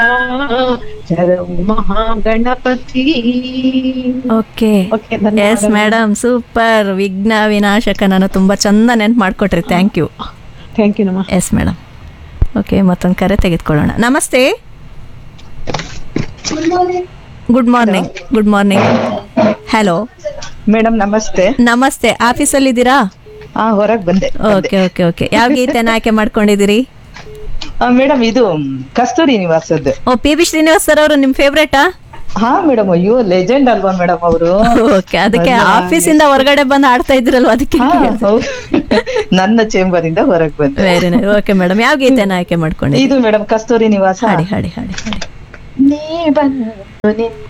ಶರಣು Mahaganapati okay okay yes madam super ವಿಘ್ನ ವಿನಾಶಕ ನಾನು ತುಂಬಾ ಚಂದ ನೆನ್ಪು ಮಾಡ್ಕೊಟ್ರಿ ಥ್ಯಾಂಕ್ ಯು ಥ್ಯಾಂಕ್ ಯು ನಮ್ಮ ಎಸ್ ಮೇಡಮ್ ಓಕೆ ಮತ್ತೊಂದು ಕರೆ ತೆಗೆದುಕೊಳ್ಳೋಣ ನಮಸ್ತೆ good morning good morning hello madam ನಮಸ್ತೆ ನಮಸ್ತೆ ಆಫೀಸಲ್ಲಿದ್ದೀರಾ ಹಾ ಹೊರಗ್ ಬಂದೆ ಓಕೆ ಓಕೆ ಓಕೆ ಯಾವ ಗೀತೆನ ಆಯ್ಕೆ ಮಾಡ್ಕೊಂಡಿದ್ದೀರಿ ಮೇಡಮ್ ಇದು ಮ್, ಕಸ್ತೂರಿ ನಿವಾಸದ್ದು ಓ ಪಿ ಬಿ ಶ್ರೀನಿವಾಸ್ ಸರ್ ಅವರು ನಿಮ್ ಫೇವ್ರೇಟಾ ಹಾ ಮೇಡಮ್ ಅಯ್ಯೋ ಲೆಜೆಂಡ್ ಅಲ್ವಾ ಮೇಡಮ್ ಅವರು ಓಕೆ ಅದಕ್ಕೆ ಆಫೀಸಿಂದ ಹೊರಗಡೆ ಬಂದು ಆಡ್ತಾ ಇದ್ರಲ್ವ ಅದಕ್ಕೆ ನನ್ನ ಚೇಂಬರ್ ಇಂದ ಹೊರಗ್ ಬಂದೆ ವೆರಿ ನೈಸ್ ಓಕೆ ಮೇಡಮ್ ಯಾವ ಗೀತೆನ ಆಯ್ಕೆ ಮಾಡ್ಕೊಂಡಿದ್ದೀರಿ ಇದು ಮೇಡಮ್ ಕಸ್ತೂರಿ ನಿವಾಸ ಹಾಡಿ ಹಾಡಿ ಹಾಡಿ ಹಾಡಿ ನೀ ಬಂದು ನಿನ್ನ